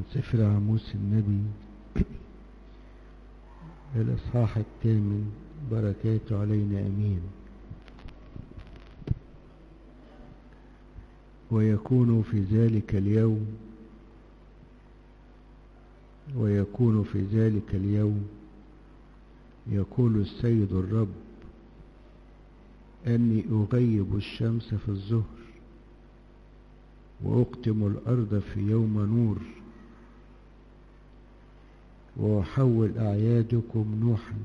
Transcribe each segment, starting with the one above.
من سفر عموس النبي الإصحاح الثامن بركاته علينا أمين ويكون في ذلك اليوم ويكون في ذلك اليوم يقول السيد الرب أني أغيب الشمس في الظهر وأقتم الأرض في يوم نور وأحول أعيادكم نوحا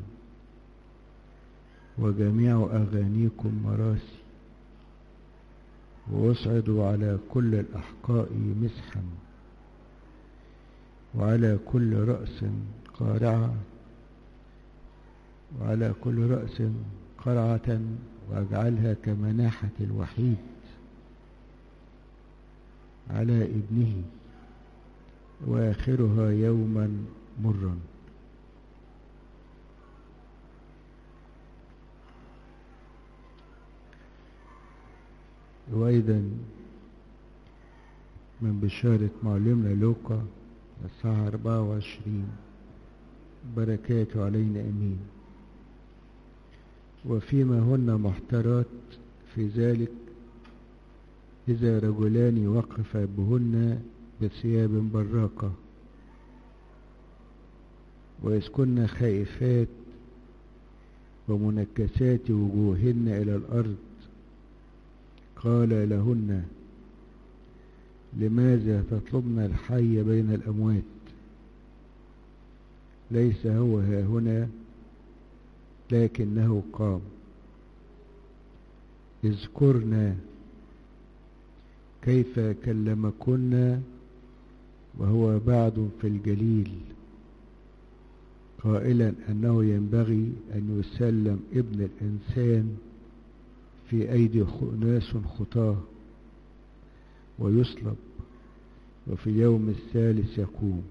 وجميع أغانيكم مراسي وأصعد على كل الأحقاء مسحا وعلى كل رأس قارعة وعلى كل رأس قرعة وأجعلها كمناحة الوحيد على ابنه وآخرها يوما مرا وأيضا من بشارة معلمنا لوقا الساعة 24 بركاته علينا أمين وفيما هن محترات في ذلك إذا رجلان وقفا بهن بثياب براقة وإذ كن خائفات ومنكسات وجوههن إلى الأرض قال لهن لماذا تطلبن الحي بين الأموات ليس هو ها هنا لكنه قام اذكرنا كيف كلمكن وهو بعد في الجليل قائلا أنه ينبغي أن يسلم ابن الإنسان في أيدي ناس خطاه ويصلب وفي يوم الثالث يقوم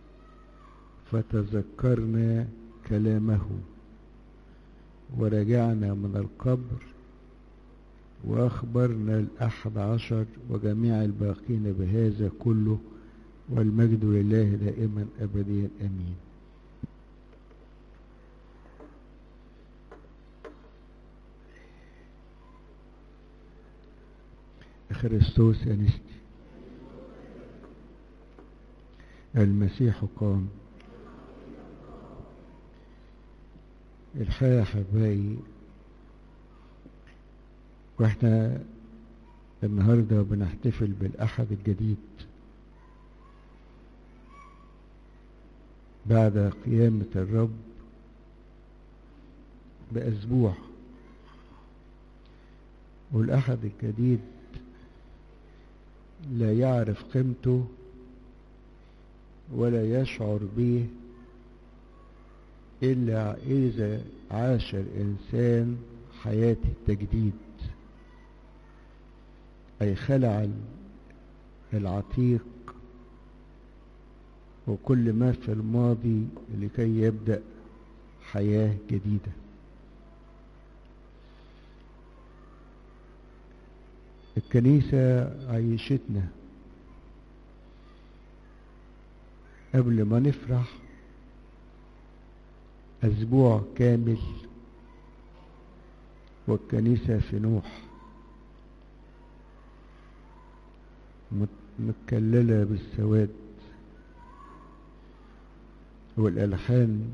فتذكرنا كلامه ورجعنا من القبر وأخبرنا الأحد عشر وجميع الباقين بهذا كله والمجد لله دائما أبديا أمين خريستوس أنستي المسيح قام الحقيقة حبايبي واحنا النهاردة بنحتفل بالأحد الجديد بعد قيامة الرب بأسبوع والأحد الجديد لا يعرف قيمته ولا يشعر به إلا إذا عاش الإنسان حياة التجديد أي خلع العتيق وكل ما في الماضي لكي يبدأ حياة جديدة الكنيسة عيشتنا قبل ما نفرح أسبوع كامل والكنيسة في نوح متكللة بالسواد والألحان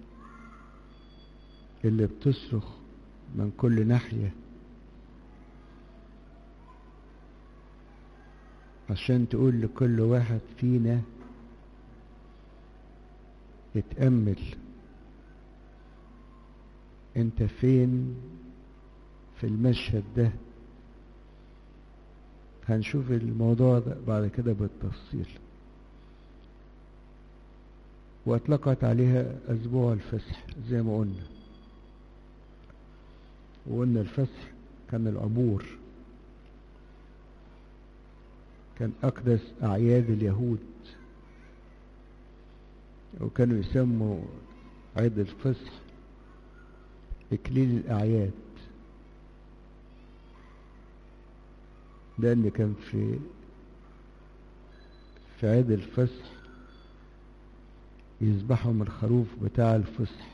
اللي بتصرخ من كل ناحية عشان تقول لكل واحد فينا اتأمل انت فين في المشهد ده هنشوف الموضوع ده بعد كده بالتفصيل واطلقت عليها اسبوع الفسح زي ما قلنا وقلنا الفسح كان العبور كان اقدس اعياد اليهود وكانوا يسموا عيد الفصح اكليل الاعياد لأن كان في في عيد الفصح يذبحوا من الخروف بتاع الفصح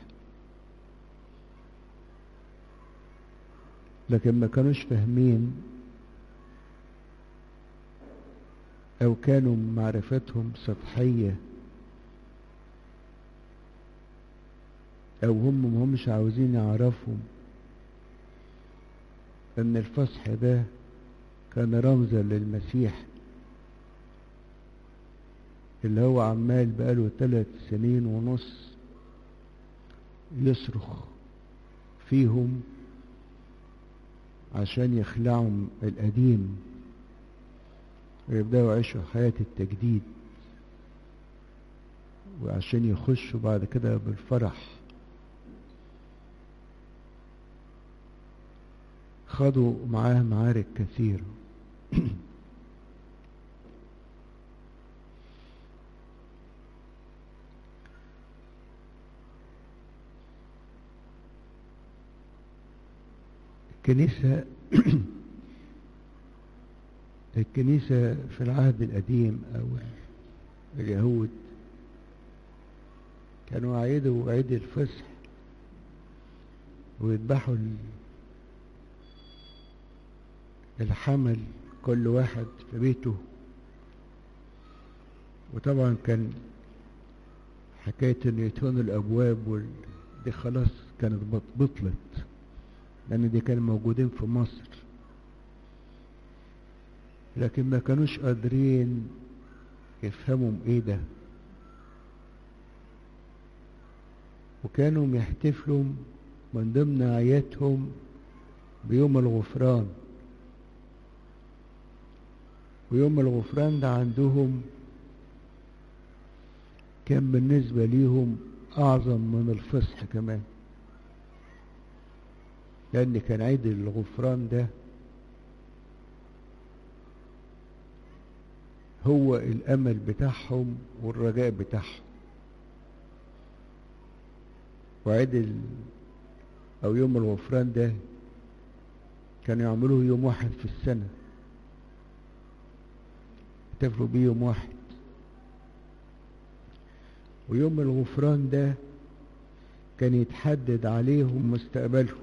لكن ما كانوش فاهمين او كانوا معرفتهم سطحية او هم ما همش عاوزين يعرفوا ان الفصح ده كان رمزا للمسيح اللي هو عمال بقاله ثلاث سنين ونص يصرخ فيهم عشان يخلعوا القديم ويبدأوا يعيشوا حياة التجديد وعشان يخشوا بعد كده بالفرح خدوا معاه معارك كثيرة الكنيسة الكنيسة في العهد القديم أو اليهود كانوا يعيدوا عيد الفصح ويذبحوا الحمل كل واحد في بيته وطبعا كان حكاية ان يتهنوا الابواب وال... دي خلاص كانت بطلت لان دي كانوا موجودين في مصر لكن ما كانوش قادرين يفهموا ايه ده وكانوا يحتفلوا من ضمن اعيادهم بيوم الغفران ويوم الغفران ده عندهم كان بالنسبة ليهم أعظم من الفصح كمان لأن كان عيد الغفران ده هو الأمل بتاعهم والرجاء بتاعهم وعيد ال... أو يوم الغفران ده كانوا يعملوه يوم واحد في السنة يحتفلوا بيه يوم واحد ويوم الغفران ده كان يتحدد عليهم مستقبلهم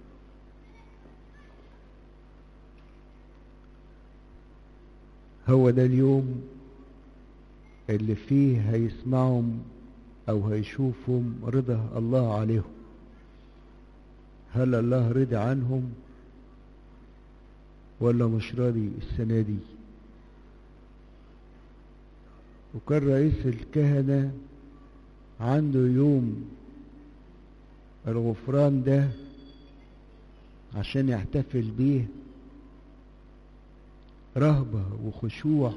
هو ده اليوم اللي فيه هيسمعهم او هيشوفهم رضا الله عليهم هل الله رضي عنهم ولا مش راضي السنة دي وكان رئيس الكهنة عنده يوم الغفران ده عشان يحتفل بيه رهبة وخشوع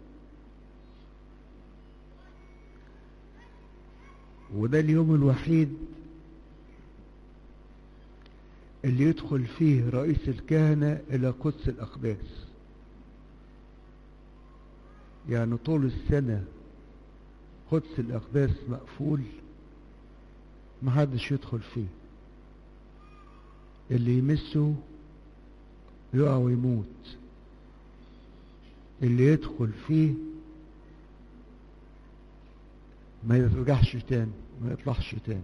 وده اليوم الوحيد اللي يدخل فيه رئيس الكهنة إلى قدس الأقداس يعني طول السنة قدس الأقداس مقفول محدش يدخل فيه اللي يمسه يقع ويموت اللي يدخل فيه ما يرجعش تاني ما يطلعش تاني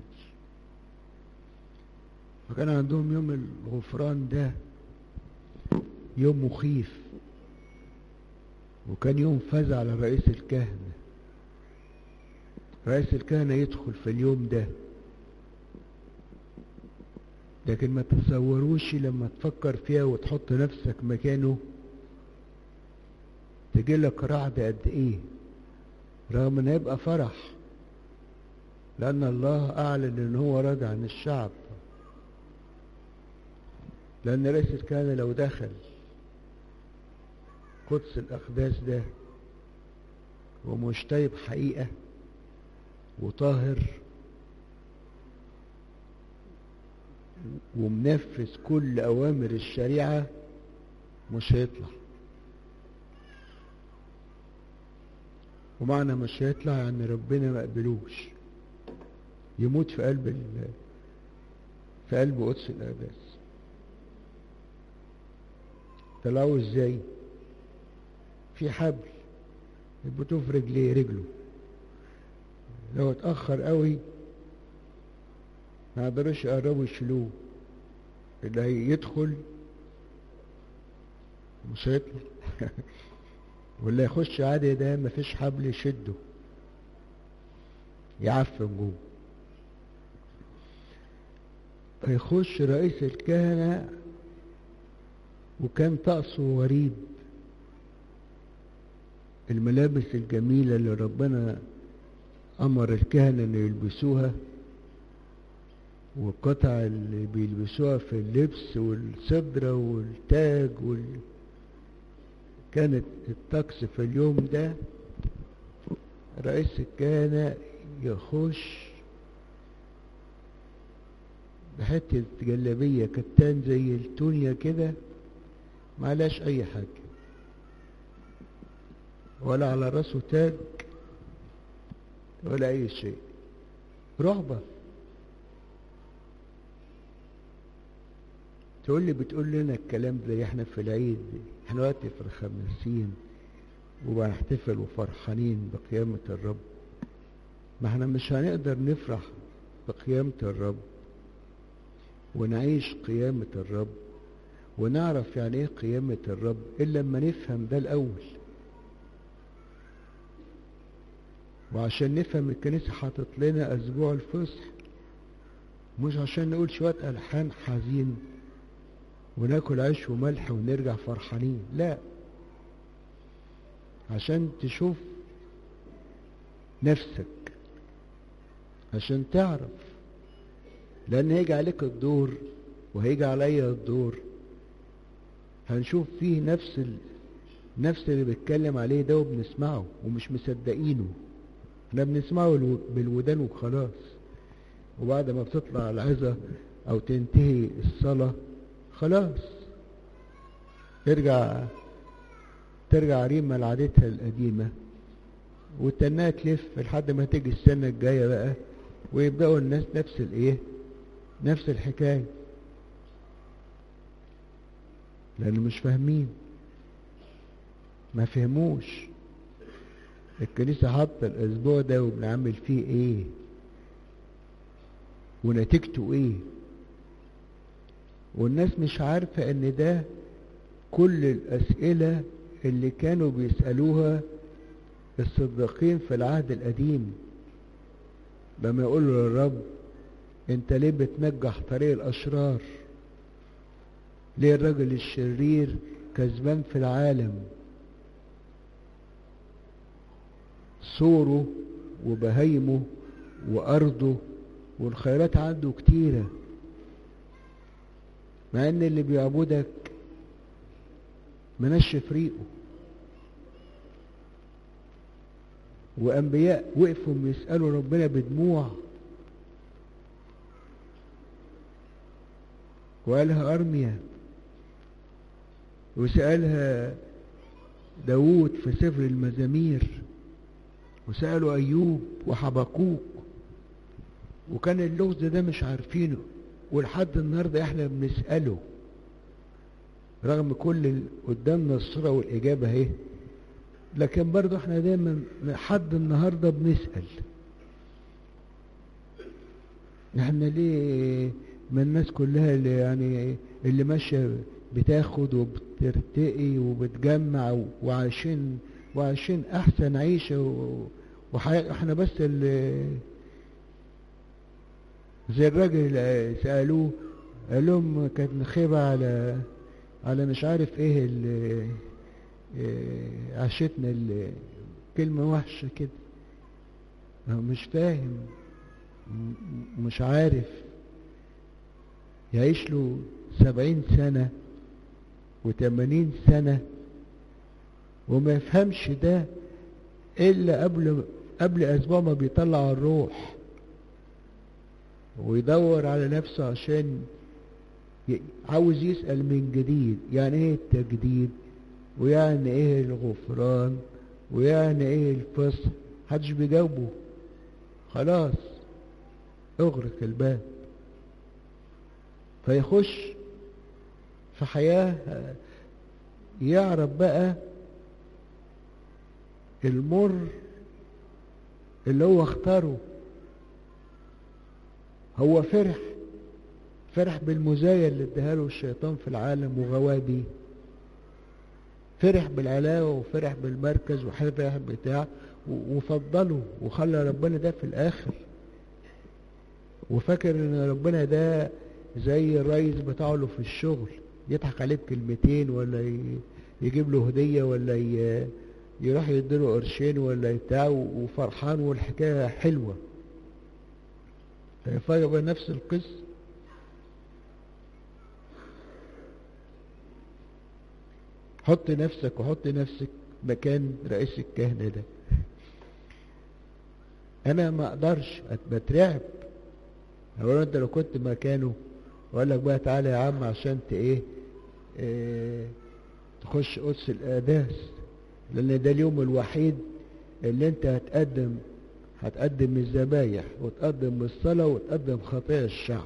فكان عندهم يوم الغفران ده يوم مخيف وكان يوم فزع لرئيس الكهنة رئيس الكهنة يدخل في اليوم ده لكن ما تتصوروش لما تفكر فيها وتحط نفسك مكانه تجيلك رعد قد ايه رغم ان هيبقى فرح لان الله اعلن ان هو راضي عن الشعب لان رئيس الكهنة لو دخل قدس الاقداس ده ومشتيب حقيقة وطاهر ومنفذ كل اوامر الشريعة مش هيطلع ومعنى مش هيطلع يعني ربنا ما قبلوش يموت في قلب ال... في قلب قدس الاقداس طلعوا ازاي في حبل يربطوه في رجليه رجله لو اتأخر قوي ما يقدروش يقربوا يشيلوه اللي هيدخل مش هيطلع واللي يخش عادي ده مفيش حبل يشده يعفن جوه فيخش رئيس الكهنة وكان طقسه غريب الملابس الجميلة اللي ربنا أمر الكهنة إنه يلبسوها والقطع اللي بيلبسوها في اللبس والصدرة والتاج وال... كانت الطقس في اليوم ده رئيس الكهنة يخش بحتة جلابية كتان زي التونيا كده معلاش أي حاجة ولا على راسه تاج ولا أي شيء رهبة تقول لي بتقول لنا الكلام ده احنا في العيد احنا دلوقتي في الخمسين وبنحتفل وفرحانين بقيامة الرب ما احنا مش هنقدر نفرح بقيامة الرب ونعيش قيامة الرب ونعرف يعني ايه قيامة الرب الا لما نفهم ده الاول وعشان نفهم الكنيسة حاطط لنا اسبوع الفصح مش عشان نقول شوية الحان حزين وناكل عيش وملح ونرجع فرحانين لا عشان تشوف نفسك عشان تعرف لان هيجي عليك الدور وهيجي عليا الدور هنشوف فيه نفس ال... نفس اللي بيتكلم عليه ده وبنسمعه ومش مصدقينه احنا بنسمعه الو... بالودان وخلاص وبعد ما بتطلع العظة او تنتهي الصلاة خلاص ترجع ترجع ريما لعادتها القديمة وتنها تلف لحد ما تيجي السنة الجاية بقى ويبدأوا الناس نفس الايه نفس الحكاية لأنه مش فاهمين ما فهموش الكنيسة حاطة الأسبوع ده وبنعمل فيه إيه ونتيجته إيه والناس مش عارفة إن ده كل الأسئلة اللي كانوا بيسألوها الصديقين في العهد القديم لما يقولوا للرب انت ليه بتنجح طريق الاشرار ليه الرجل الشرير كسبان في العالم صوره وبهيمه وارضه والخيرات عنده كتيرة مع ان اللي بيعبدك منشف ريقه وانبياء وقفوا يسألوا ربنا بدموع وقالها أرميا وسألها داوود في سفر المزامير وسألوا أيوب وحبقوق وكان اللغز ده مش عارفينه ولحد النهاردة احنا بنسأله رغم كل ال- قدامنا الصورة والإجابة اهي لكن برضو احنا دايما لحد النهاردة بنسأل احنا ليه ما الناس كلها اللي يعني اللي ماشية بتاخد وبترتقي وبتجمع و- وعايشين وعايشين احسن عيشة و- وحياة احنا بس اللي زي الراجل اللي سألوه قال لهم كانت نخيبة على على مش عارف ايه اللي إيه عشتنا اللي كلمة وحشة كده هو مش فاهم م- مش عارف يعيش له سبعين سنة وثمانين سنة وما يفهمش ده إلا قبل قبل أسبوع ما بيطلع الروح ويدور على نفسه عشان ي- عاوز يسأل من جديد يعني ايه التجديد ويعني ايه الغفران ويعني ايه الفصل محدش بيجاوبه خلاص اغرق الباب فيخش في حياة يعرف بقى المر اللي هو اختاره هو فرح فرح بالمزايا اللي اداها له الشيطان في العالم وغواه بيه فرح بالعلاوة وفرح بالمركز وفرح بتاع وفضله وخلى ربنا ده في الاخر وفاكر ان ربنا ده زي الرئيس بتاعه له في الشغل يضحك عليه بكلمتين ولا يجيب له هدية ولا يروح يديله قرشين ولا بتاع وفرحان والحكاية حلوة فيبقى نفس القصة حط نفسك وحط نفسك مكان رئيس الكهنة ده انا ما اقدرش بترعب اقول انت لو كنت مكانه واقول لك بقى تعالى يا عم عشان ت ايه, إيه تخش قدس القداس لان ده اليوم الوحيد اللي انت هتقدم هتقدم الذبايح وتقدم الصلاة وتقدم خطايا الشعب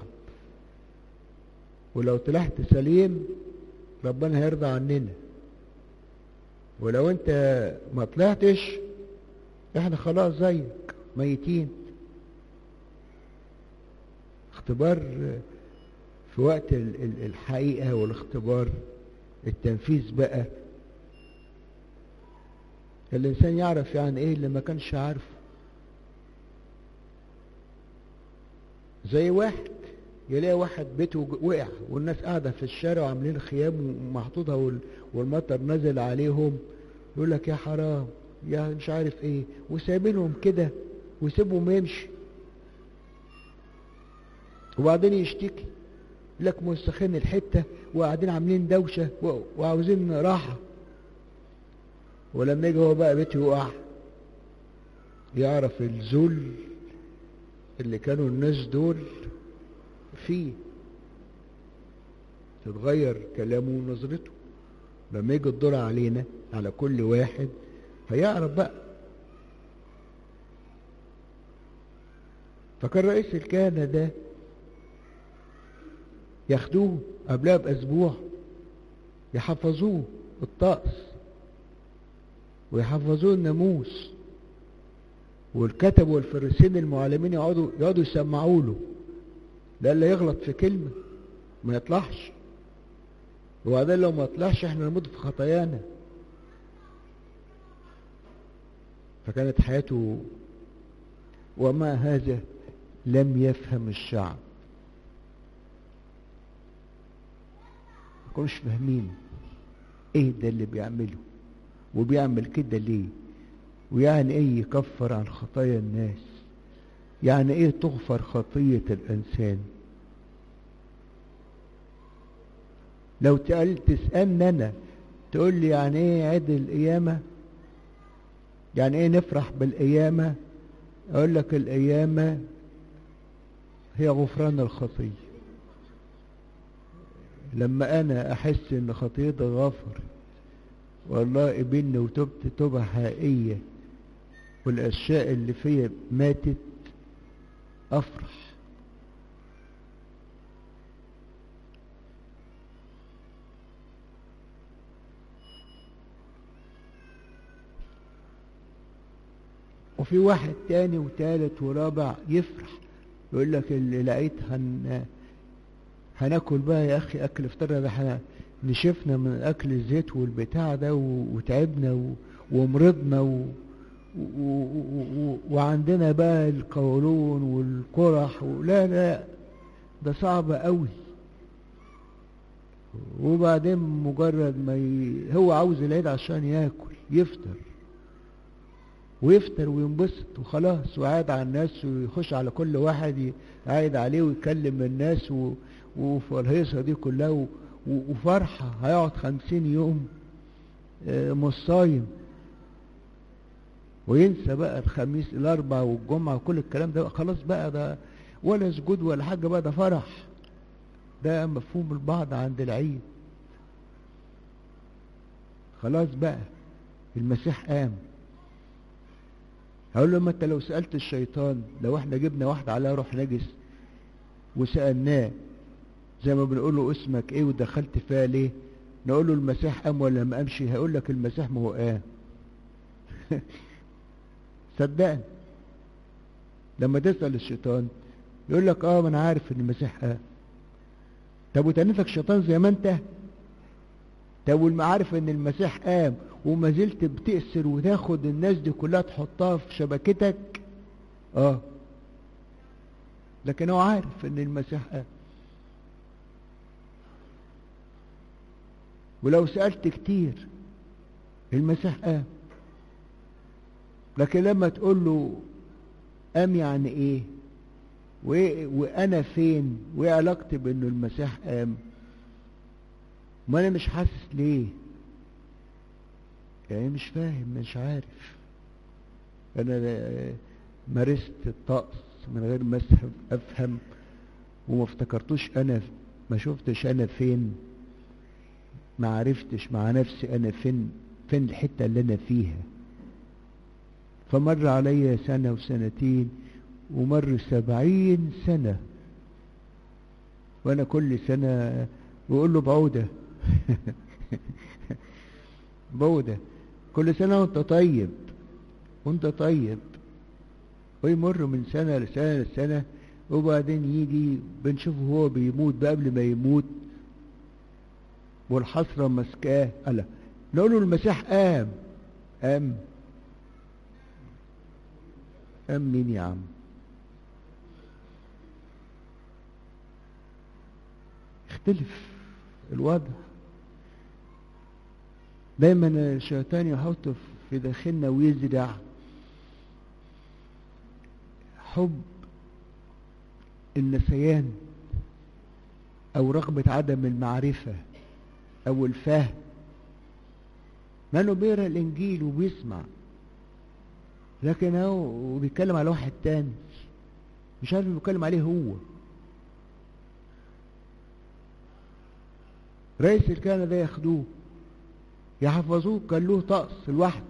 ولو طلعت سليم ربنا هيرضى عننا ولو انت ما طلعتش احنا خلاص زيك ميتين اختبار في وقت الحقيقة والاختبار التنفيذ بقى الإنسان يعرف يعني إيه اللي ما كانش عارفه زي واحد يلاقي واحد بيته وقع والناس قاعدة في الشارع وعاملين خيام ومحطوطة والمطر نزل عليهم يقول لك يا حرام يا مش عارف ايه وسايبينهم كده ويسيبهم يمشي وبعدين يشتكي لك موسخين الحتة وقاعدين عاملين دوشة وعاوزين راحة ولما يجي هو بقى بيته يقع يعرف الذل اللي كانوا الناس دول فيه تتغير كلامه ونظرته لما يجي الدور علينا على كل واحد هيعرف بقى فكان رئيس الكهنة ده ياخدوه قبلها بأسبوع يحفظوه الطقس ويحفظوه الناموس والكتب والفريسين المعلمين يقعدوا يقعدوا يسمعوا له لألا يغلط في كلمة ما يطلعش وبعدين لو ما طلعش احنا نموت في خطايانا فكانت حياته وما هذا لم يفهم الشعب ما كانوش فاهمين ايه ده اللي بيعمله وبيعمل كده ليه ويعني ايه يكفر عن خطايا الناس يعني ايه تغفر خطية الانسان لو تقل تسألني انا تقول لي يعني ايه عيد القيامة يعني ايه نفرح بالقيامة اقول لك القيامة هي غفران الخطية لما انا احس ان خطيتي غفر والله قبلني وتبت توبة حقيقية والاشياء اللي فيا ماتت افرح وفي واحد تاني وتالت ورابع يفرح يقول لك اللي لقيت هن هناكل بقى يا اخي اكل افطار ده احنا نشفنا من اكل الزيت والبتاع ده وتعبنا و... ومرضنا و... و... و... وعندنا بقى القولون والقرح لا لا ده صعب قوي وبعدين مجرد ما ي... هو عاوز العيد عشان ياكل يفطر ويفطر وينبسط وخلاص وقاعد على الناس ويخش على كل واحد قاعد عليه ويكلم الناس و... وفي الهيصة دي كلها و... وفرحة هيقعد خمسين يوم مش صايم وينسى بقى الخميس الاربع والجمعة وكل الكلام ده خلاص بقى ده ولا سجود ولا حاجة بقى ده فرح ده مفهوم البعض عند العيد خلاص بقى المسيح قام هقول له ما انت لو سألت الشيطان لو احنا جبنا واحد عليها روح نجس وسألناه زي ما بنقول له اسمك ايه ودخلت فيها ليه نقول له المسيح قام ولا ما قامش هيقول لك المسيح ما هو قام صدقني لما تسأل الشيطان يقول لك اه ما انا عارف ان المسيح قام طب وتنفك الشيطان زي ما انت طب والما عارف ان المسيح قام وما زلت بتأسر وتاخد الناس دي كلها تحطها في شبكتك اه لكن هو عارف ان المسيح قام ولو سألت كتير المسيح قام لكن لما تقول له قام يعني ايه وإيه وانا فين وايه علاقتي بانه المسيح قام ما انا مش حاسس ليه يعني مش فاهم مش عارف انا مارست الطقس من غير ما افهم وما افتكرتوش انا ما شفتش انا فين ما عرفتش مع نفسي انا فين فين الحتة اللي انا فيها فمر عليا سنة وسنتين ومر سبعين سنة وانا كل سنة بقول له بعودة بعودة كل سنة وانت طيب وانت طيب ويمر من سنة لسنة لسنة وبعدين يجي بنشوفه هو بيموت بقى قبل ما يموت والحسرة مسكاه قال نقول له المسيح قام قام قام مين يا عم اختلف الوضع دايما الشيطان يحط في داخلنا ويزرع حب النسيان او رغبة عدم المعرفة او الفهم ما انه بيقرا الانجيل وبيسمع لكن هو بيتكلم على واحد تاني مش عارف بيتكلم عليه هو رئيس الكهنة ده ياخدوه يحفظوه كان له طقس لوحده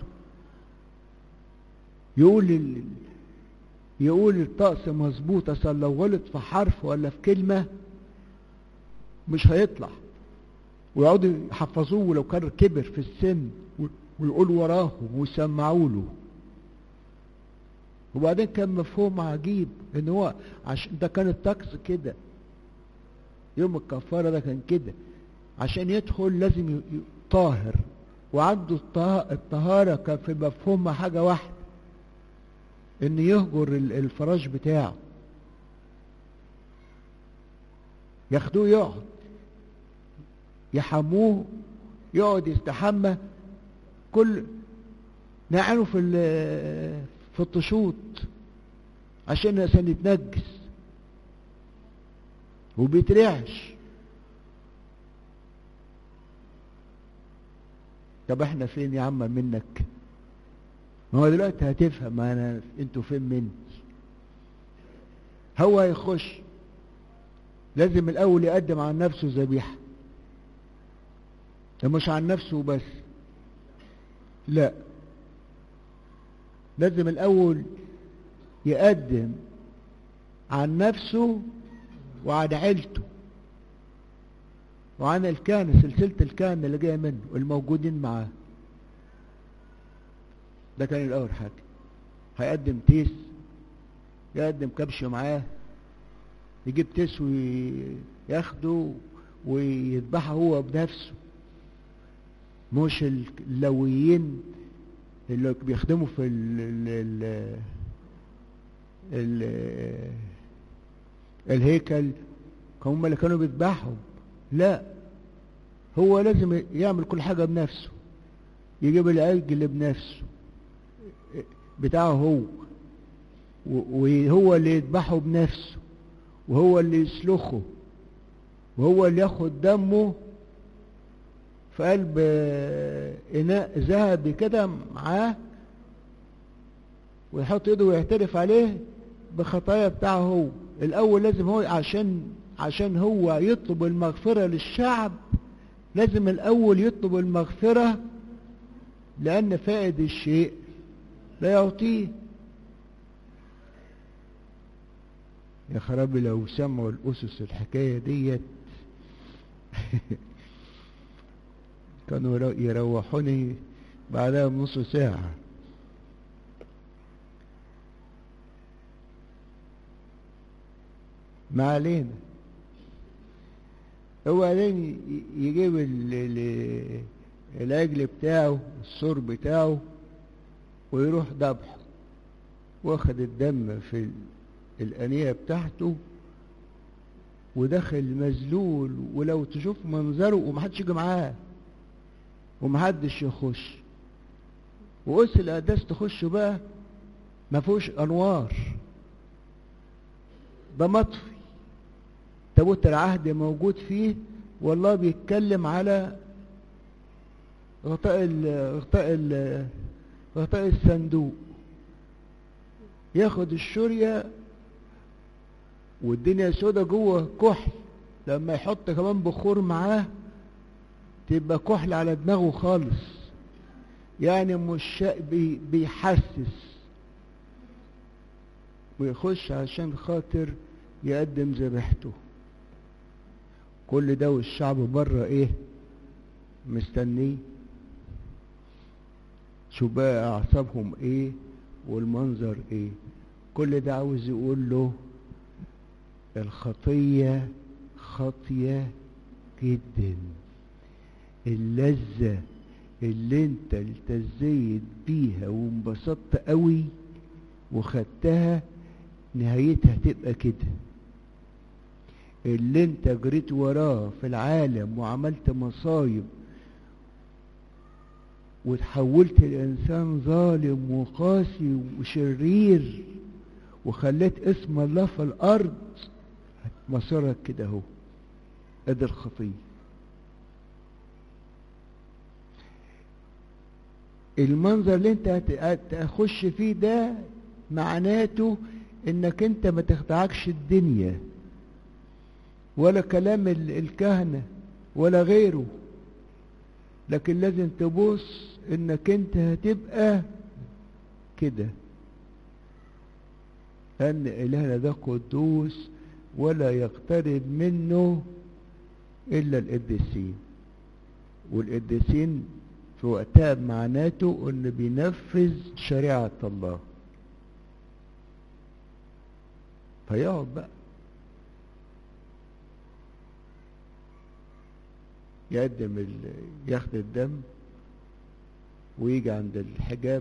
يقول ال... يقول الطقس مظبوط اصل لو غلط في حرف ولا في كلمة مش هيطلع ويقعدوا يحفظوه ولو كان كبر في السن ويقول وراهم ويسمعوا له وبعدين كان مفهوم عجيب ان هو عشان ده كان الطقس كده يوم الكفارة ده كان كده عشان يدخل لازم طاهر وعنده الطهارة كان في مفهومها حاجة واحدة ان يهجر الفراش بتاعه ياخدوه يقعد يحموه يقعد يستحمى كل نعانه في في الطشوط عشان عشان يتنجس وبيترعش طب احنا فين يا عم منك ما هو دلوقتي هتفهم انا انتوا فين مني هو هيخش لازم الاول يقدم عن نفسه ذبيحه ده مش عن نفسه بس لا لازم الاول يقدم عن نفسه وعن عيلته وعن الكهنة سلسلة الكهنة اللي جاية منه الموجودين معاه ده كان الأول حاجة هيقدم تيس يقدم كبش معاه يجيب تيس وياخده ويذبحه هو بنفسه مش اللويين اللي بيخدموا في ال ال ال ال الهيكل هم اللي كانوا بيذبحوا لا هو لازم يعمل كل حاجة بنفسه يجيب العجل بنفسه بتاعه هو وهو اللي يذبحه بنفسه وهو اللي يسلخه وهو اللي ياخد دمه في قلب إناء ذهبي كده معاه ويحط ايده ويعترف عليه بخطايا بتاعه هو الأول لازم هو عشان عشان هو يطلب المغفرة للشعب لازم الأول يطلب المغفرة لأن فائد الشيء لا يعطيه يا خرابي لو سمعوا الأسس الحكاية ديت كانوا يروحوني بعدها بنص ساعة ما علينا هو بعدين يجيب ال- ال- العجل بتاعه السور بتاعه ويروح ذبحه واخد الدم في ال- الأنية بتاعته وداخل مذلول ولو تشوف منظره ومحدش يجي معاه ومحدش يخش وقس القداس تخش بقى ما فيهوش انوار ده مطفي تابوت العهد موجود فيه والله بيتكلم على غطاء ال غطاء ال غطاء الصندوق ياخد الشورية والدنيا سودا جوه كحل لما يحط كمان بخور معاه تبقى كحل على دماغه خالص يعني مش شا- بي بيحسس ويخش عشان خاطر يقدم ذبيحته كل ده والشعب بره ايه مستنيه شوف بقى اعصابهم ايه والمنظر ايه كل ده عاوز يقول له الخطية خطية جدا اللذة اللي انت التزيت بيها وانبسطت قوي وخدتها نهايتها تبقى كده اللي انت جريت وراه في العالم وعملت مصايب وتحولت لإنسان ظالم وقاسي وشرير وخليت اسم الله في الأرض مصيرك كده اهو ادي الخطية المنظر اللي انت هت- هتخش فيه ده معناته انك انت ما تخدعكش الدنيا ولا كلام ال- الكهنة ولا غيره لكن لازم تبص انك انت هتبقى كده ان الهنا ده قدوس ولا يقترب منه الا القديسين والقديسين في وقتها معناته انه بينفذ شريعة الله فيقعد بقى يقدم ال... ياخد الدم ويجي عند الحجاب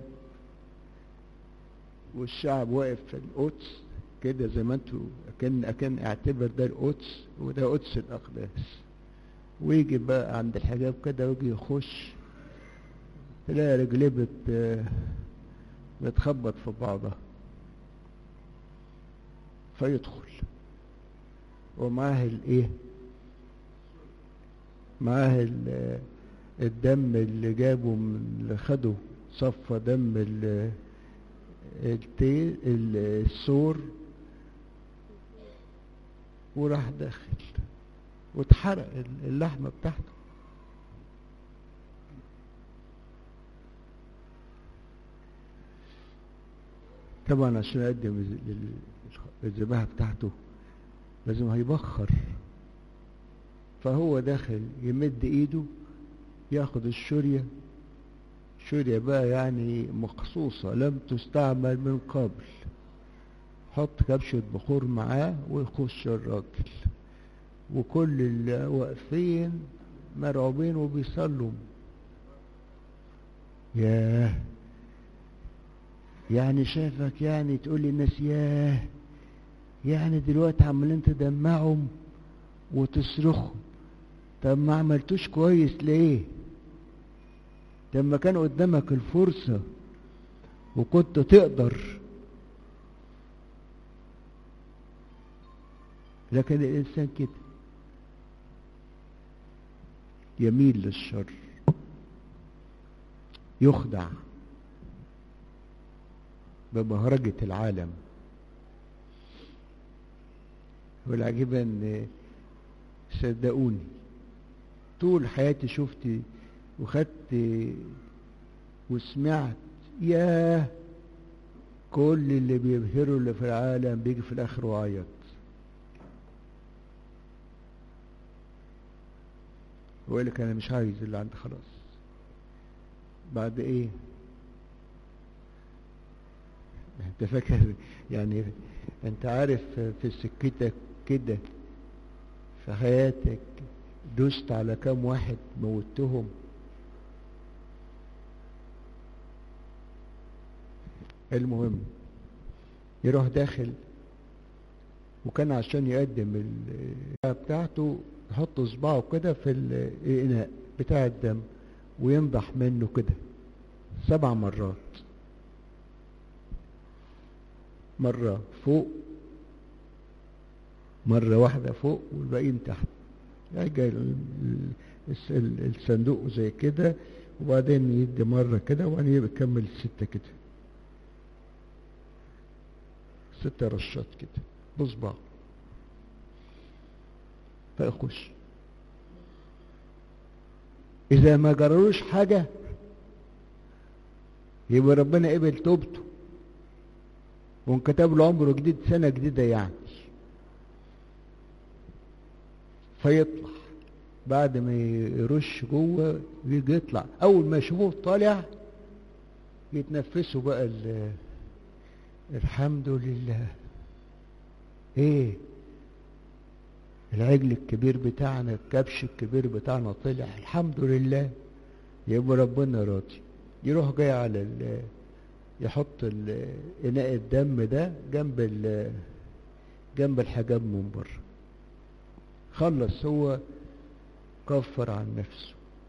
والشعب واقف في القدس كده زي ما انتوا كان كان اعتبر ده القدس وده قدس الاقداس ويجي بقى عند الحجاب كده ويجي يخش تلاقي رجليه بت بتخبط في بعضها فيدخل ومعاه الايه معاه ال- الدم اللي جابه من اللي خده صفى دم ال- التي ال- السور وراح داخل واتحرق ال- اللحمة بتاعته طبعا عشان اقدم الز- ال- الذبيحة بتاعته لازم هيبخر فهو داخل يمد ايده ياخد الشورية شورية بقى يعني مخصوصة لم تستعمل من قبل حط كبشة بخور معاه ويخش الراجل وكل اللي واقفين مرعوبين وبيصلوا ياه يعني شايفك يعني تقول للناس ياه يعني دلوقتي عمالين تدمعهم وتصرخوا طب ما عملتوش كويس ليه طب ما كان قدامك الفرصة وكنت تقدر لكن الإنسان كده يميل للشر يخدع ببهرجة العالم والعجيب ان صدقوني طول حياتي شفت وخدت وسمعت ياه كل اللي بيبهروا اللي في العالم بيجي في الاخر وعيط ويقول لك انا مش عايز اللي عندي خلاص بعد ايه انت فاكر يعني انت عارف في سكتك كده في حياتك دوست على كام واحد موتهم المهم يروح داخل وكان عشان يقدم ال- بتاعته يحط صباعه كده في الإناء بتاع الدم وينضح منه كده سبع مرات مرة فوق مرة واحدة فوق والباقيين تحت يجي ال- الس- ال- الصندوق زي كده وبعدين يدي مرة كده وبعدين يبقى يكمل ستة كده ستة رشات كده بصبع فيخش إذا ما جرالوش حاجة يبقى ربنا قبل توبته وانكتب له عمره جديد سنة جديدة يعني فيطلع بعد ما يرش جوه يجي يطلع أول ما يشوفوه طالع يتنفسوا بقى ال- الحمد لله ايه العجل الكبير بتاعنا الكبش الكبير بتاعنا طلع الحمد لله يبقى ربنا راضي يروح جاي على ال يحط ال- اناء الدم ده جنب ال جنب الحجاب من بره خلص هو كفر عن نفسه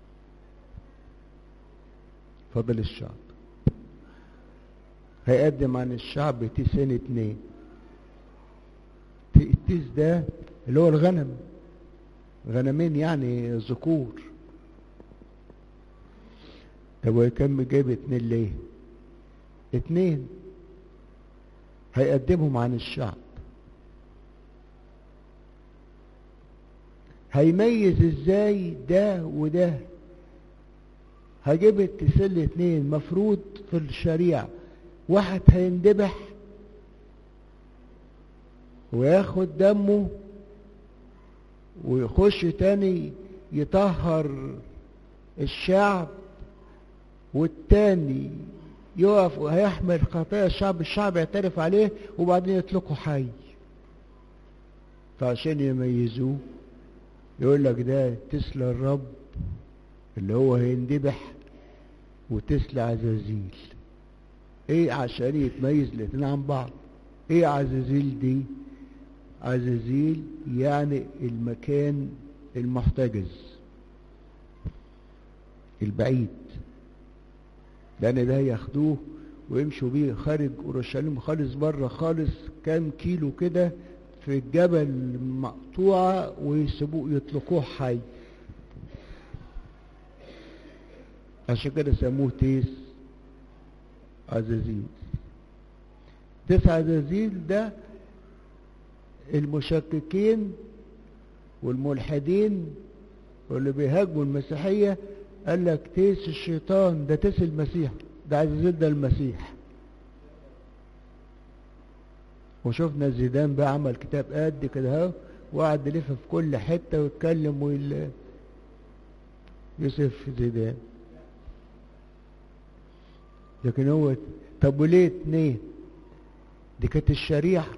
فضل الشعب هيقدم عن الشعب تيسين اتنين التيس ده اللي هو الغنم غنمين يعني ذكور طب وكم جايب اتنين ليه اتنين هيقدمهم عن الشعب هيميز ازاي ده وده هجيب التسل اتنين مفروض في الشريعة واحد هيندبح وياخد دمه ويخش تاني يطهر الشعب والتاني يقف وهيحمل خطايا الشعب الشعب يعترف عليه وبعدين يطلقه حي فعشان يميزوه يقول لك ده تسلى الرب اللي هو هيندبح وتسلى عزازيل ايه عشان يتميز الاتنين عن بعض ايه عزازيل دي عزازيل يعني المكان المحتجز البعيد لان ده ياخدوه ويمشوا بيه خارج اورشليم خالص بره خالص كام كيلو كده في الجبل مقطوعة ويسيبوه يطلقوه حي عشان كده سموه تيس عزازيل تيس عزازيل ده المشككين والملحدين واللي بيهاجموا المسيحية قال لك تيس الشيطان ده تيس المسيح ده عزازيل ده المسيح وشفنا زيدان بقى عمل كتاب قد كده اهو وقعد يلف في كل حتة ويتكلم ويل يوسف زيدان لكن هو طب وليه اتنين دي كانت الشريعة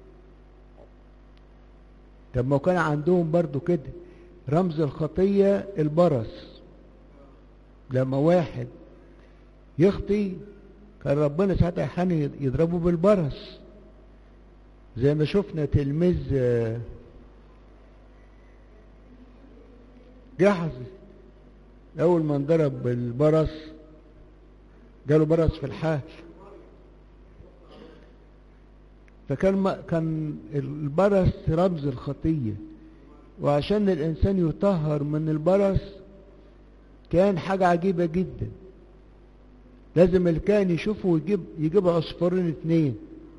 طب ما كان عندهم برضو كده رمز الخطية البرص لما واحد يخطي كان ربنا ساعتها يحني يضربه بالبرص زي ما شفنا تلميذ جحظ اول ما انضرب بالبرص جاله برص في الحال فكان ما كان البرص رمز الخطيه وعشان الانسان يطهر من البرص كان حاجه عجيبه جدا لازم الكاهن يشوفه ويجيب يجيب عصفورين اتنين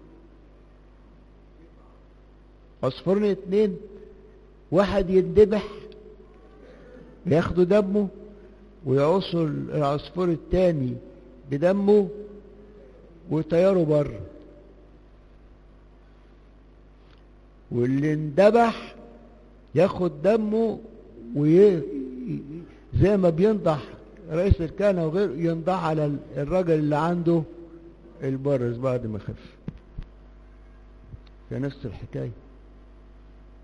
عصفورين اتنين واحد يندبح ياخدوا دمه ويعصوا العصفور التاني بدمه ويطيروا بره واللي اندبح ياخد دمه وي... زي ما بينضح رئيس الكهنة وغيره ينضح على الراجل اللي عنده البرز بعد ما خف في نفس الحكاية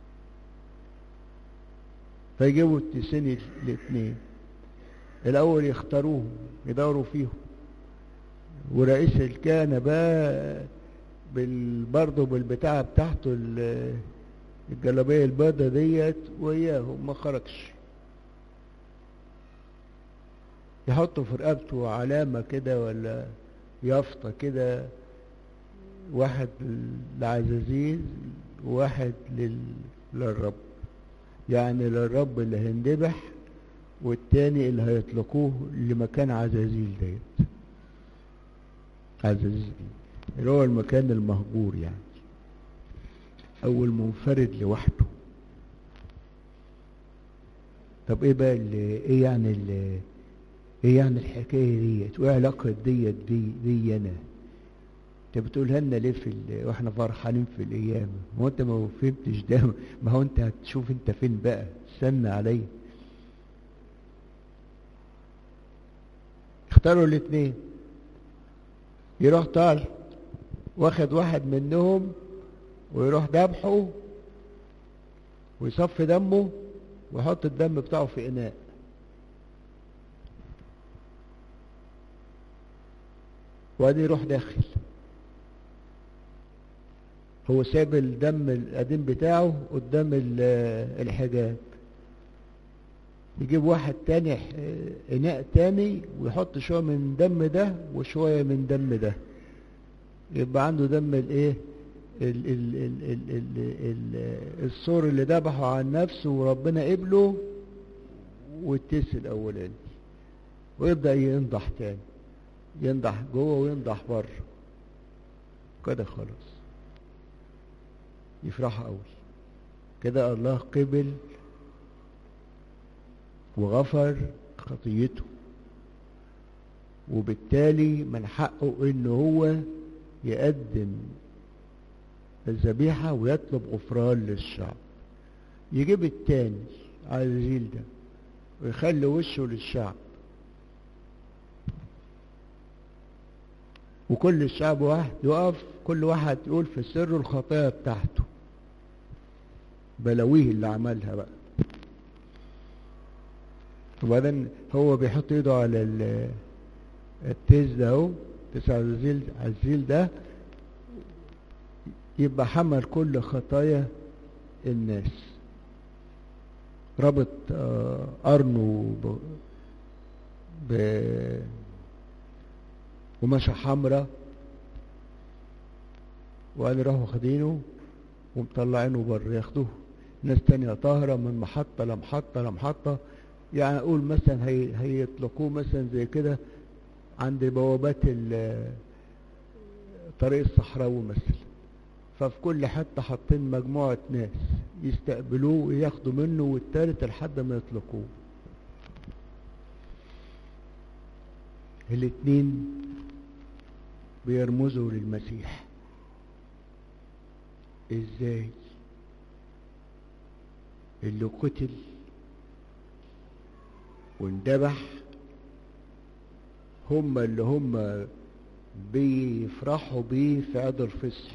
فيجيبوا التسين الاثنين الاول يختاروهم يدوروا فيهم ورئيس الكهنة بقى بال برضه بالبتاعة بتاعته ال- الجلابية البيضة ديت وياهم ما خرجش يحطوا في رقبته علامة كده ولا يافطة كده واحد لعزازيز وواحد لل... للرب يعني للرب اللي هيندبح والتاني اللي هيطلقوه لمكان عزازيل ديت عزازيل اللي هو المكان المهجور يعني او المنفرد لوحده طب ايه بقى اللي ايه يعني اللي ايه يعني الحكايه ديت وايه علاقه ديت بي بي انا انت بتقولها لنا ليه في ال... واحنا فرحانين في الايام ما هو انت ما فهمتش ده ما هو انت هتشوف انت فين بقى استنى عليا اختاروا الاثنين يروح طالع واخد واحد منهم ويروح ذبحه ويصفي دمه ويحط الدم بتاعه في اناء وادي يروح داخل هو ساب الدم القديم بتاعه قدام ال- الحجاب يجيب واحد تاني ح- اناء تاني ويحط شوية من دم ده وشوية من دم ده يبقى عنده دم الايه ال ال ال ال ال ال السور اللي ذبحه عن نفسه وربنا قبله والتس الاولاني ويبدأ ينضح تاني ينضح جوه وينضح بره كده خلاص يفرحوا قوي كده الله قبل وغفر خطيته وبالتالي من حقه ان هو يقدم الذبيحة ويطلب غفران للشعب يجيب التاني على الزيل ده ويخلي وشه للشعب وكل الشعب واحد يقف كل واحد يقول في سر الخطايا بتاعته بلاويه اللي عملها بقى وبعدين هو بيحط ايده على ال- التيز ده اهو تسع الزيل على الزيل ده يبقى حمل كل خطايا الناس ربط آه، قرنه ب... ب... قماشة حمراء وقال راحوا واخدينه ومطلعينه بره ياخدوه ناس تانية طاهرة من محطة لمحطة لمحطة يعني اقول مثلا هي هيطلقوه مثلا زي كده عند بوابات ال- طريق الصحراوي مثلا ففي كل حتة حاطين مجموعة ناس يستقبلوه وياخدوا منه والتالت لحد ما يطلقوه الاتنين بيرمزوا للمسيح ازاي اللي قتل واندبح هم اللي هم بيفرحوا بيه في عيد الفصح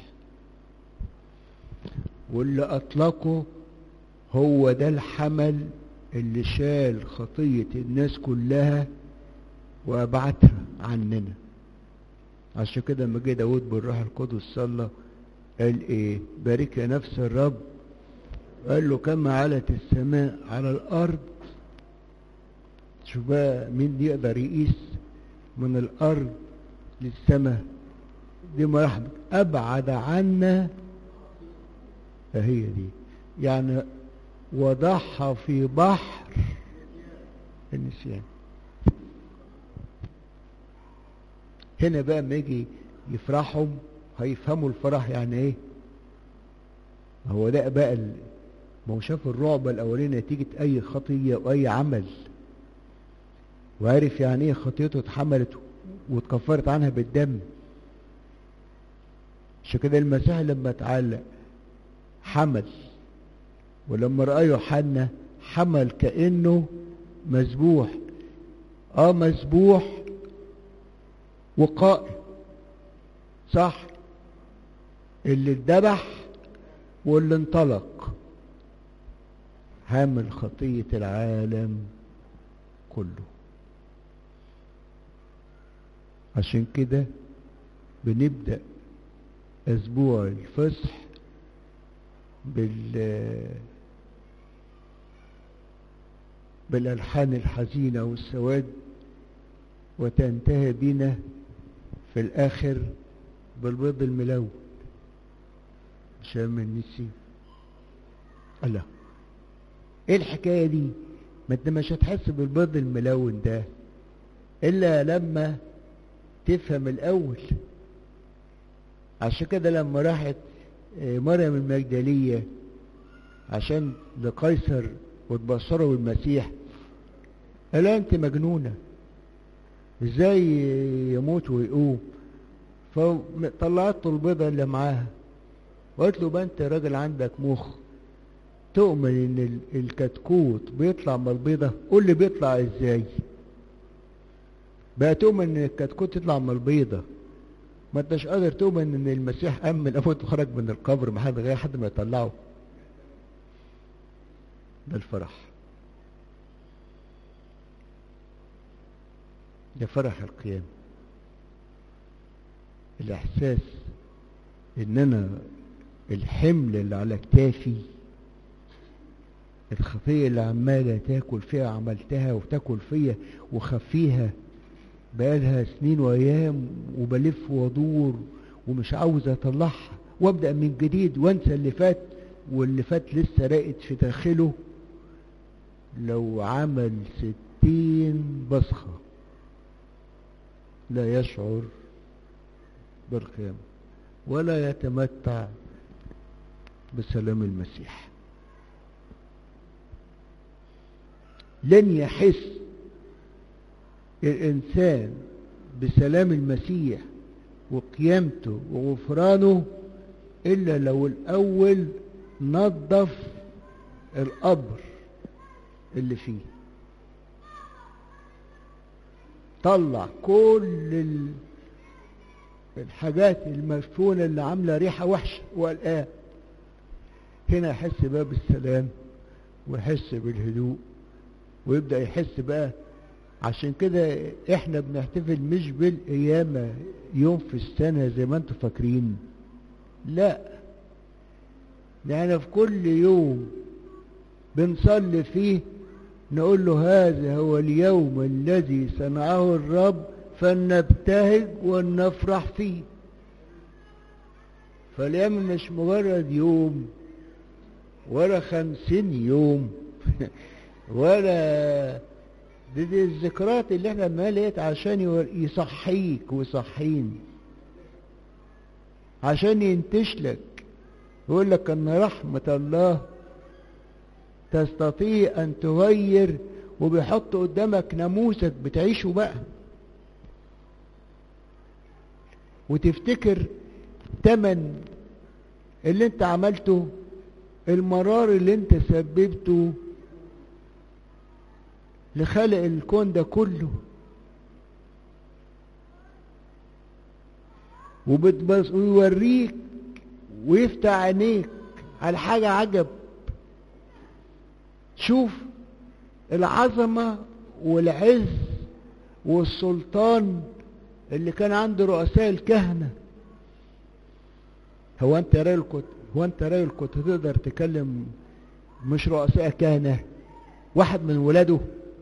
واللي اطلقوا هو ده الحمل اللي شال خطية الناس كلها وابعتها عننا عشان كده لما جه داود بالروح القدس صلى قال ايه بارك يا نفس الرب قال له كما علت السماء على الارض شوف بقى مين يقدر يقيس من الارض للسماء دي مراحل ابعد عنا فهي دي يعني وضعها في بحر النسيان هنا بقى لما يجي يفرحهم هيفهموا الفرح يعني ايه هو ده بقى ال... ما هو شاف الرعب الاولاني نتيجة اي خطية واي عمل وعرف يعني ايه خطيته اتحملت واتكفرت عنها بالدم عشان كده المسيح لما اتعلق حمل ولما رأى يوحنا حمل كأنه مذبوح اه مذبوح وقائم صح اللي اتذبح واللي انطلق حامل خطية العالم كله عشان كده بنبدأ أسبوع الفصح بال بالألحان الحزينة والسواد وتنتهي بنا في الآخر بالبيض الملون عشان من النسيم الله ايه الحكاية دي ما انت مش هتحس بالبيض الملون ده الا لما تفهم الاول عشان كده لما راحت مريم المجدلية عشان لقيصر وتبصره بالمسيح قال انت مجنونة ازاي يموت ويقوم فطلعت له البيضة اللي معاها وقالت له بقى انت راجل عندك مخ تؤمن ان الكتكوت بيطلع من البيضة قول لي بيطلع ازاي بقى تؤمن ان الكتكوت يطلع من البيضة ما انتش قادر تؤمن ان المسيح قام من الاموات وخرج من القبر ما حد غير حد ما يطلعه ده الفرح ده فرح القيام الاحساس ان انا الحمل اللي على كتافي الخطيه اللي عماله تاكل فيها عملتها وتاكل فيا وخفيها بقالها سنين وايام وبلف وادور ومش عاوز اطلعها وابدا من جديد وانسى اللي فات واللي فات لسه راقد في داخله لو عمل ستين بصخة لا يشعر بالقيامة ولا يتمتع بسلام المسيح لن يحس الإنسان بسلام المسيح وقيامته وغفرانه إلا لو الأول نظف القبر اللي فيه طلع كل الحاجات المدفونة اللي عاملة ريحة وحشة والآن هنا يحس بقى بالسلام ويحس بالهدوء ويبدأ يحس بقى عشان كده احنا بنحتفل مش بالقيامة يوم في السنة زي ما انتم فاكرين لا يعني في كل يوم بنصلي فيه نقول له هذا هو اليوم الذي صنعه الرب فلنبتهج ولنفرح فيه فالأيام مش مجرد يوم ولا خمسين يوم ولا دي, دي الذكريات اللي احنا ماليت عشان يصحيك ويصحيني عشان ينتشلك يقول لك ان رحمة الله تستطيع ان تغير وبيحط قدامك ناموسك بتعيشه بقى وتفتكر تمن اللي انت عملته المرار اللي انت سببته لخلق الكون ده كله وبتبص ويوريك ويفتح عينيك على حاجة عجب شوف العظمة والعز والسلطان اللي كان عند رؤساء الكهنة هو انت راجل كنت هو انت راجل كنت تقدر تكلم مش رؤساء كهنة واحد من ولاده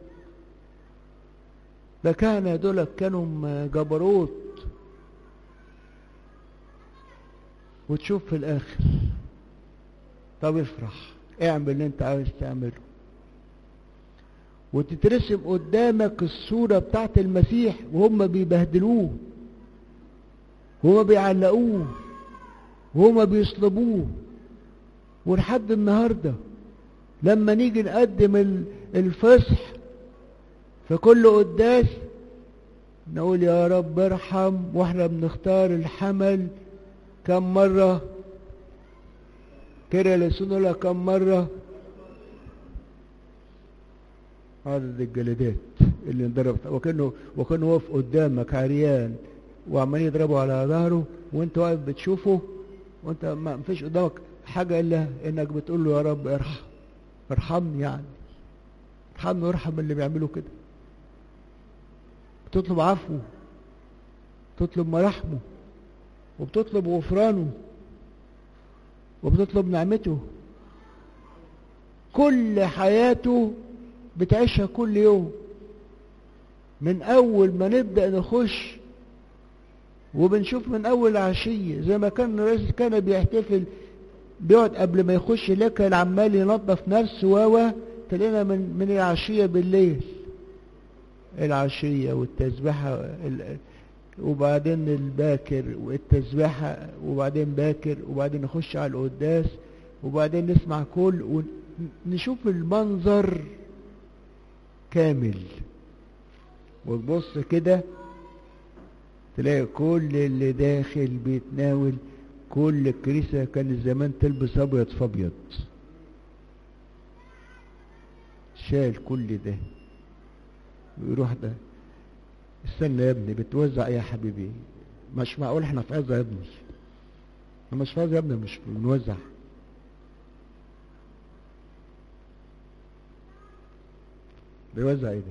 ده كهنة دول كانوا جبروت وتشوف في الاخر طب افرح اعمل اللي انت عاوز تعمله وتترسم قدامك الصورة بتاعت المسيح وهم بيبهدلوه وهم بيعلقوه وهم بيصلبوه ولحد النهاردة لما نيجي نقدم الفصح في كل قداس نقول يا رب ارحم واحنا بنختار الحمل كم مرة كده لسنولا كم مرة عدد الجلدات اللي انضربت وكانه وكانه واقف قدامك عريان وعمال يضربوا على ظهره وانت واقف بتشوفه وانت ما فيش قدامك حاجة الا انك بتقول له يا رب ارحم ارحمني يعني ارحمني وارحم اللي بيعملوا كده بتطلب عفوه تطلب مراحمه وبتطلب غفرانه وبتطلب نعمته كل حياته بتعيشها كل يوم من اول ما نبدأ نخش وبنشوف من اول عشية زي ما كان الرئيس كان بيحتفل بيقعد قبل ما يخش لك عمال ينظف نفسه و تلاقينا من من العشية بالليل العشية والتسبيحة وبعدين الباكر والتسبيحة وبعدين باكر وبعدين نخش على القداس وبعدين نسمع كل ونشوف المنظر كامل وتبص كده تلاقي كل اللي داخل بيتناول كل الكنيسة كان زمان تلبس أبيض فأبيض شال كل ده ويروح ده استنى يا ابني بتوزع ايه يا حبيبي مش معقول احنا في عزة يا ابني مش في عزة يا ابني مش بنوزع بيوزع ايه ده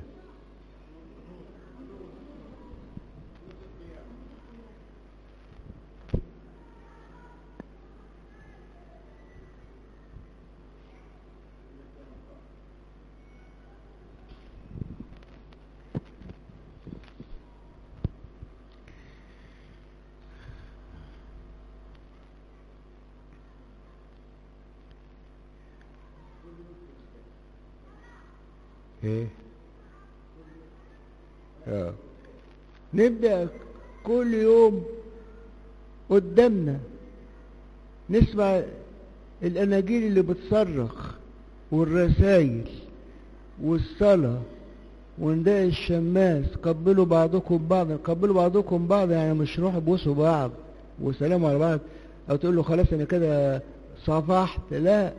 ايه اه نبدأ كل يوم قدامنا نسمع الاناجيل اللي بتصرخ والرسائل والصلاة ونداء الشماس قبلوا بعضكم بعضا قبلوا بعضكم بعض يعني مش روحوا بوسوا بعض وسلاموا على بعض او تقول له خلاص انا كده صفحت لا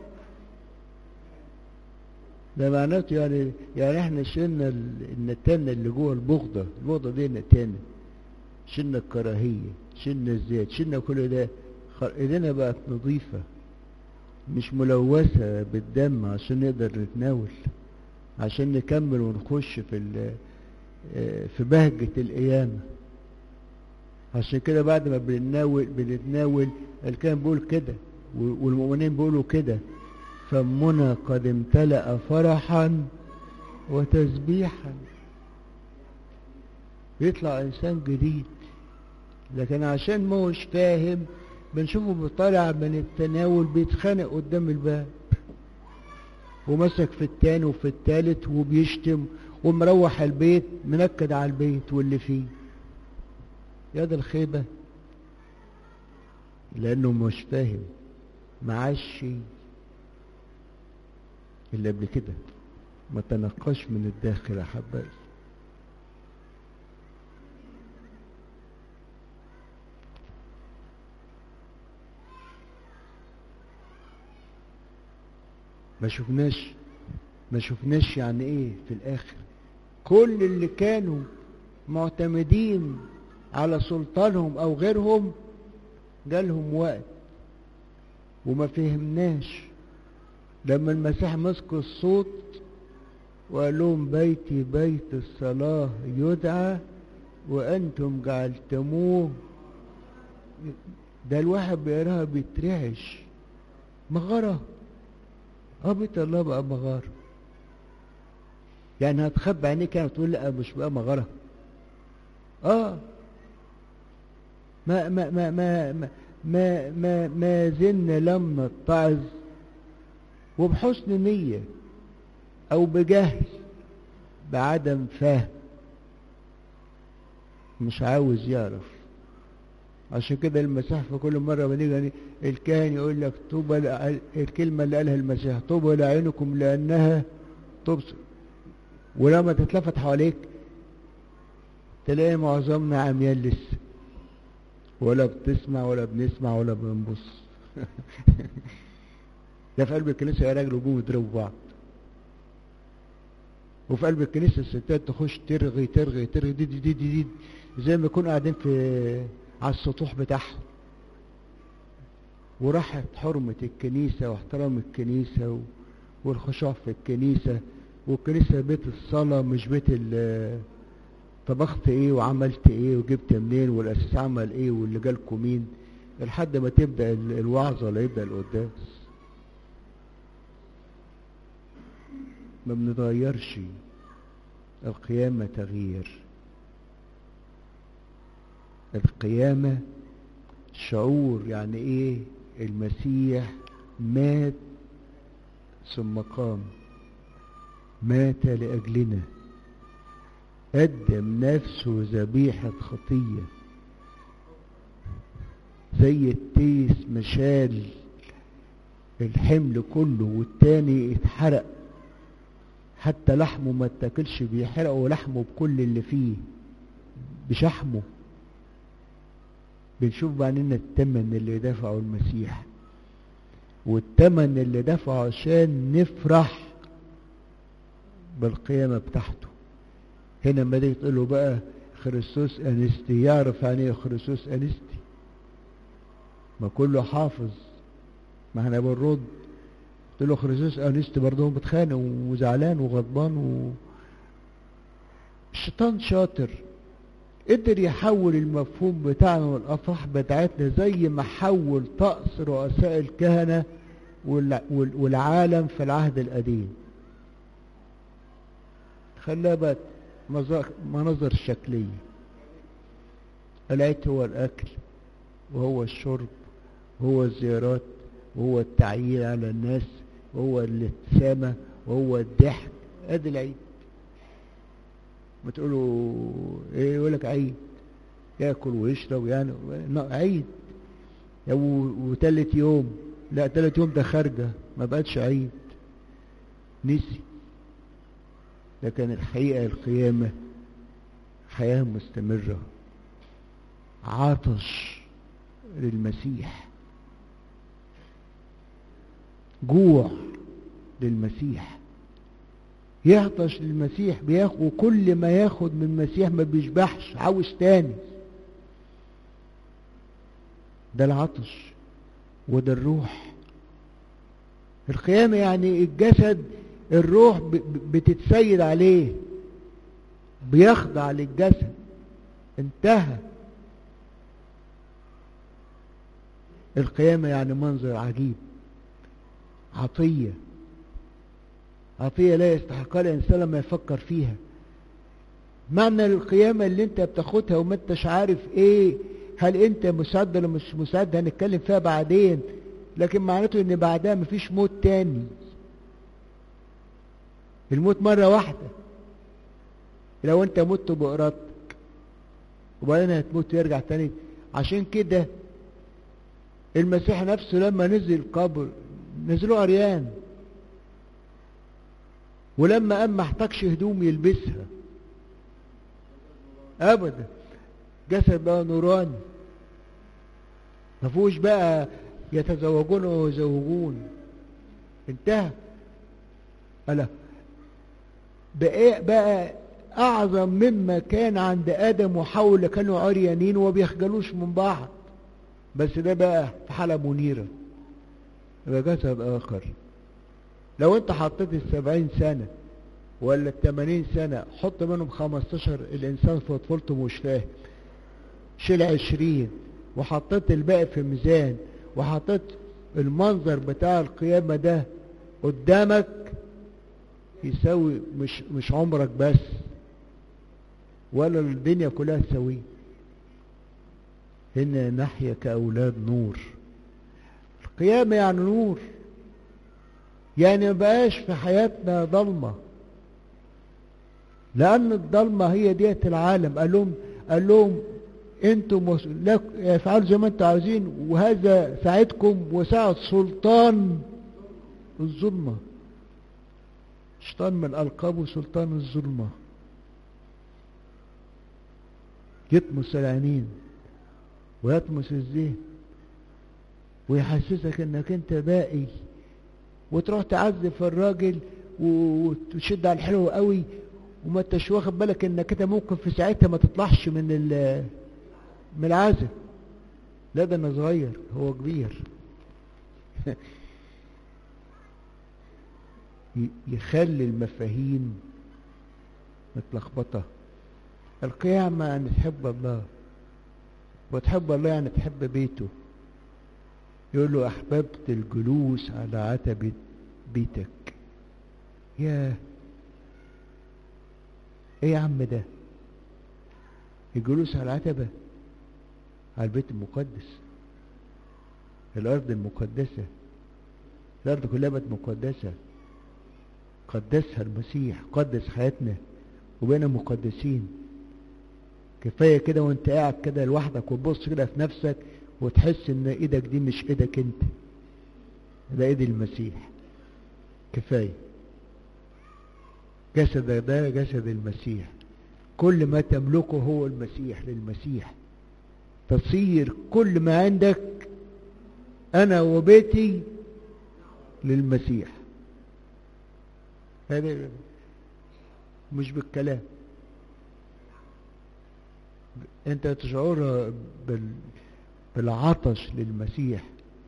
ده معناته يعني يعني احنا شلنا النتانة اللي جوه البغضة البغضة دي نتانة شلنا الكراهية شلنا الزيت شلنا كل ده ايدينا بقت نظيفة مش ملوثة بالدم عشان نقدر نتناول عشان نكمل ونخش في في بهجة القيامة عشان كده بعد ما بنتناول بنتناول الكلام بيقول كده والمؤمنين بيقولوا كده فمنا قد امتلأ فرحا وتسبيحا بيطلع انسان جديد لكن عشان ما هوش فاهم بنشوفه بيطلع من التناول بيتخانق قدام الباب ومسك في التاني وفي التالت وبيشتم ومروح البيت منكد على البيت واللي فيه يا ده الخيبة لأنه مش فاهم معاش شيء اللي قبل كده ما تنقاش من الداخل يا حبايبي ما شفناش ما شفناش يعني ايه في الاخر كل اللي كانوا معتمدين على سلطانهم او غيرهم جالهم وقت وما فهمناش لما المسيح مسك الصوت وقال لهم بيتي بيت الصلاة يدعى وأنتم جعلتموه ده الواحد بيقراها بيترعش مغارة اه بيت الله بقى مغارة يعني هتخبي عينيك يعني تقول لا مش بقى مغارة اه ما ما ما ما ما ما, ما, ما زلنا لم نتعظ وبحسن نية او بجهل بعدم فهم مش عاوز يعرف عشان كده المسيح في كل مرة بنيجي الكاهن يقول لك طوبى الكلمة اللي قالها المسيح طوبى لعينكم لأنها تبصر ولما تتلفت حواليك تلاقي معظمنا عميان لسه ولا بتسمع ولا بنسمع ولا بنبص ده في قلب الكنيسة يا راجل وجوه يضربوا بعض وفي قلب الكنيسة الستات تخش ترغي ترغي ترغي دي دي دي دي, دي زي ما يكونوا قاعدين في على السطوح بتاعهم وراحت حرمة الكنيسة واحترام الكنيسة و... والخشوع في الكنيسة والكنيسة بيت الصلاة مش بيت ال طبخت ايه وعملت ايه وجبت منين والاساس عمل ايه واللي جالكم مين لحد ما تبدأ الوعظة ولا يبدأ القداس ما بنتغيرش القيامة تغيير القيامة شعور يعني ايه المسيح مات ثم قام مات لأجلنا قدم نفسه ذبيحة خطية زي التيس مشال الحمل كله والتاني اتحرق حتى لحمه ما اتاكلش بيحرقوا لحمه بكل اللي فيه بشحمه بنشوف بعدين التمن اللي دفعه المسيح والتمن اللي دفعه عشان نفرح بالقيامة بتاعته هنا ما تيجي تقول له بقى خريستوس انستي يعرف يعني ايه خريستوس انستي ما كله حافظ ما احنا بنرد قلت له خريستوس انستي برضه بتخانق وزعلان وغضبان و الشيطان شاطر قدر يحول المفهوم بتاعنا والافراح بتاعتنا زي ما حول طقس رؤساء الكهنه والعالم في العهد القديم خلاها بقت مناظر شكلية العيد هو الأكل وهو الشرب وهو الزيارات وهو التعيين على الناس وهو الابتسامة وهو الضحك ادي العيد ما تقولوا ايه يقول لك عيد ياكل ويشرب يعني عيد وتالت يوم لا تالت يوم ده خارجه ما بقتش عيد نسي لكن الحقيقة القيامة حياة مستمرة عطش للمسيح جوع للمسيح يعطش للمسيح بياخد كل ما ياخد من المسيح ما بيشبعش عاوز تاني ده العطش وده الروح القيامة يعني الجسد الروح بتتسيد عليه بيخضع للجسد انتهى القيامة يعني منظر عجيب عطية عطية لا يستحقها الإنسان لما يفكر فيها معنى القيامة اللي انت بتاخدها وما انتش عارف ايه هل انت مساعد ولا مش مساعد هنتكلم فيها بعدين لكن معناته ان بعدها مفيش موت تاني الموت مرة واحدة لو انت مت بإرادتك وبعدين هتموت ويرجع تاني عشان كده المسيح نفسه لما نزل القبر نزلوا عريان ولما قام ما احتاجش هدوم يلبسها ابدا جسد بقى نوراني ما فيهوش بقى يتزوجون ويزوجون انتهى ألا بقى, بقى أعظم مما كان عند آدم وحواء اللي كانوا عريانين وما بيخجلوش من بعض بس ده بقى في حالة منيرة يبقى جسد آخر لو أنت حطيت السبعين سنة ولا التمانين سنة حط منهم خمستاشر الإنسان في طفولته مش فاهم شيل عشرين وحطيت الباقي في ميزان وحطيت المنظر بتاع القيامة ده قدامك يساوي مش مش عمرك بس ولا الدنيا كلها تساويه إن نحيا كأولاد نور القيامة يعني نور يعني ما بقاش في حياتنا ضلمة لأن الضلمة هي ديت العالم قال لهم قال لهم انتم افعلوا زي ما انتم عاوزين وهذا ساعدكم وساعد سلطان الظلمة شيطان من ألقابه سلطان الظلمة يطمس العينين ويطمس الذهن ويحسسك انك انت باقي وتروح تعذب في الراجل وتشد على الحلو قوي وما انتش واخد بالك انك انت ممكن في ساعتها ما تطلعش من من العازب لا ده انا صغير هو كبير يخلي المفاهيم متلخبطة القيامة يعني تحب الله وتحب الله يعني تحب بيته يقول له أحببت الجلوس على عتبة بيتك ياه ايه يا عم ده الجلوس على العتبة على البيت المقدس الأرض المقدسة الأرض كلها بقت مقدسة قدسها المسيح قدس حياتنا وبقينا مقدسين كفاية كده وانت قاعد كده لوحدك وتبص كده في نفسك وتحس ان ايدك دي مش ايدك انت ده ايد المسيح كفاية جسدك ده جسد المسيح كل ما تملكه هو المسيح للمسيح تصير كل ما عندك انا وبيتي للمسيح هذا مش بالكلام انت تشعر بال... بالعطش للمسيح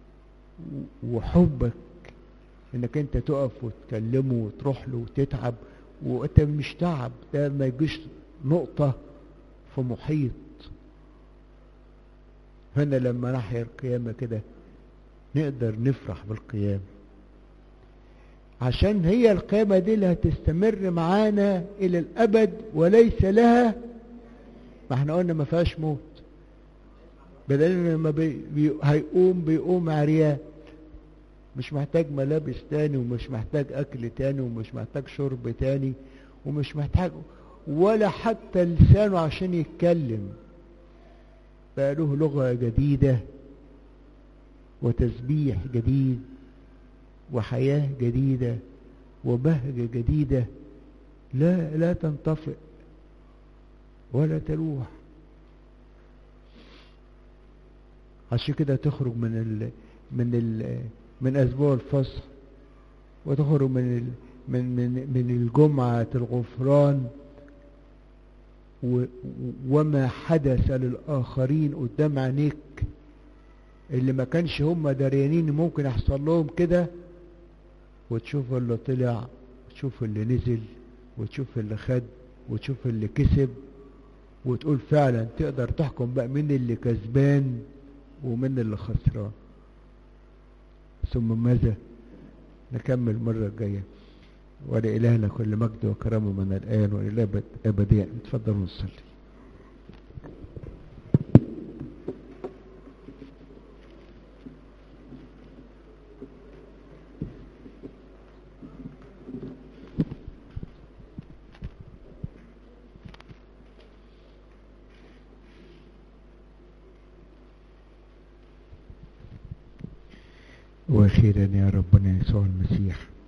وحبك انك انت تقف وتكلمه وتروح له وتتعب وانت مش تعب ده ما يجيش نقطة في محيط هنا لما نحيا القيامة كده نقدر نفرح بالقيامة عشان هي القيامة دي اللي هتستمر معانا إلى الأبد وليس لها ما احنا قلنا ما فيهاش موت بدل لما بي بي هيقوم بيقوم عريان مش محتاج ملابس تاني ومش محتاج أكل تاني ومش محتاج شرب تاني ومش محتاج ولا حتى لسانه عشان يتكلم بقى له لغة جديدة وتسبيح جديد وحياة جديدة وبهجة جديدة لا لا تنطفئ ولا تروح عشان كده تخرج من ال من ال من اسبوع الفصل وتخرج من ال من من من الجمعة الغفران وما حدث للآخرين قدام عينيك اللي ما كانش هم داريانين ممكن يحصل لهم كده وتشوف اللي طلع وتشوف اللي نزل وتشوف اللي خد وتشوف اللي كسب وتقول فعلا تقدر تحكم بقى مين اللي كسبان ومين اللي خسران ثم ماذا نكمل المرة الجاية ولإلهنا كل مجد وكرامة من الآن وإلى أبديا اتفضلوا نصلي واخيرا يا ربنا يسوع المسيح